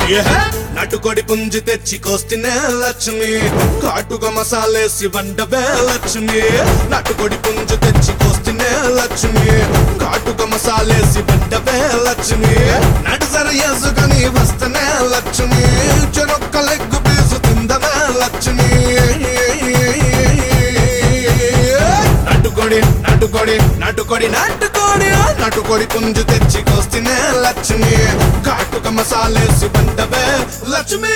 ఏహే! నటుకొడి పుంజి తెచ్చి కోస్తినే లక్ష్మి కాటుగా మసాలేసి వండవే లక్ష్మి నటుకొడి పుంజు తెచ్చి కోస్తినే లక్ష్మి కాటుగా మసాలేసి వండవే లక్ష్మి నడుసర వేసుకొని వస్తనే లక్ష్మి చెరొక్క లెగ్గు పీసు తిందనే లక్ష్మి నటుకొడి నటుకొడి నటుకొడి నటుకొడి నటుకొడి పుంజు తెచ్చి కోస్తినే లక్ష్మి కాటుక మసాలేసి వండవే లక్ష్మి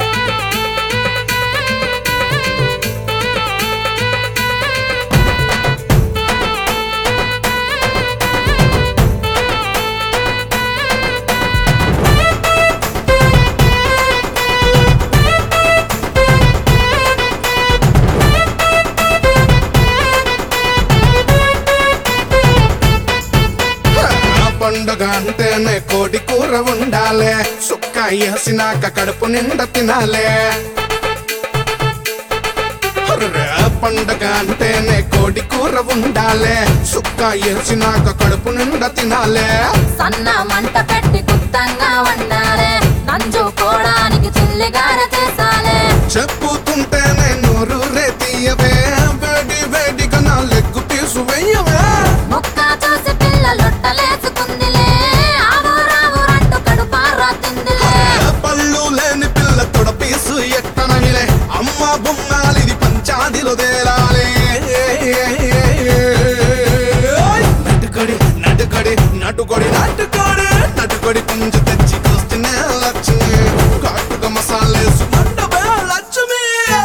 ఆ పండుగ అంటేనే కోడి కూర ఉండాలే సుక్క వేసినాక కడుపు నిండా తినాలే అర్రే, పండగ అంటేనే కోడి కూర ఉండాలే సుక్క వేసినాక కడుపు నిండా తినాలే సన్న మంట పెట్టి గుత్తంగా వండాలే నంజుకోవడానికి చిల్లిగార చేసాలే చెప్పుతుంటేనే నోరు రే తీయవే వేడి వేడిగా నా లెగ్గు పీసు వెయ్యవే ముక్క చూసి పిల్ల లొట్టలేసుకుందిలే ఆవు రావు రంటు కడుపారా తిందిలే పళ్ళు లేని పిల్ల తొడ పీసు ఎట్టనవిలే అమ్మ బొమ్మాలిది పంచాదిలో తేలాలే నటుకొడి నటుకొడి నటుకొడి నటుకొడి నటుకొడి పుంజు తెచ్చి చూస్తేనే లక్ష్మి కాటుక మసాలేసు మండవే లక్ష్మి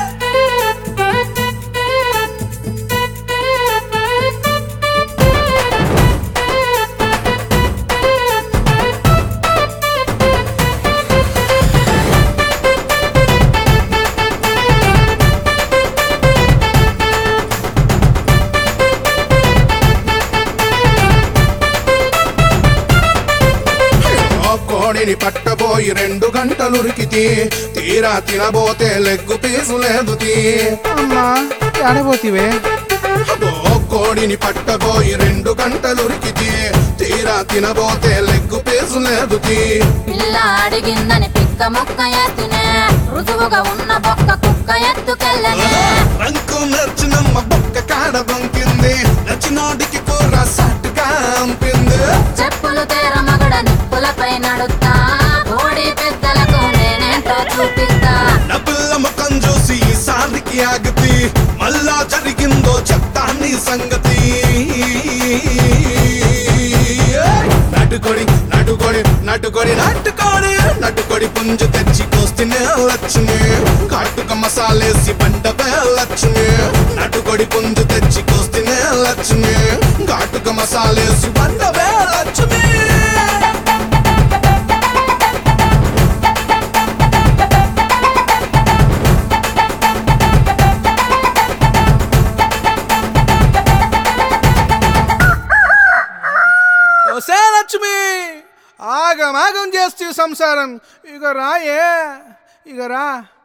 ఓ కోడిని పట్టబోయి రెండు గంటలురికితి తీరా తినబోతే లెగ్గు పీసు లేదు తీ అమ్మా ఆడబోతివే ఓ కోడిని పట్టబోయి రెండు గంటలురికితి తీరా తినబోతే లెగ్గు పీసు లేదు తీ పిల్ల అడిగిందని పిక్క ముక్క ఎత్తినే రుజువుగా ఉన్న బొక్క కుక్క ఎత్తుకెళ్ళనే రంకు నచ్చినమ్మ బొక్క కాడ బొంకింది నచ్చినోడికి కూర సట్టుగా అంపింది చెప్పులు తేర మగడ నిప్పులపై నడుస్తా కోడి పెద్దలకు నేనేంటో చూపిస్తా నా పిల్ల ముఖం చూసి ఈసారికి ఆగతి మళ్ళా జరిగిందో చెప్తా నీ సంగతి నటుకొడి నటుకొడి నటుకొడి నటుకొడి నటుకొడి పుంజు తెచ్చి కోస్తేనే లక్ష్మి కాటుక మసాలేసి పండవే లక్ష్మి నటుకొడి పుంజు తెచ్చి కోస్తేనే లక్ష్మి కాటుక మసాలేసి పండవే లక్ష్మి ఒసే లక్ష్మి ఆగమాగం చేస్తూ సంసారం ఇక రాయే ఇక రా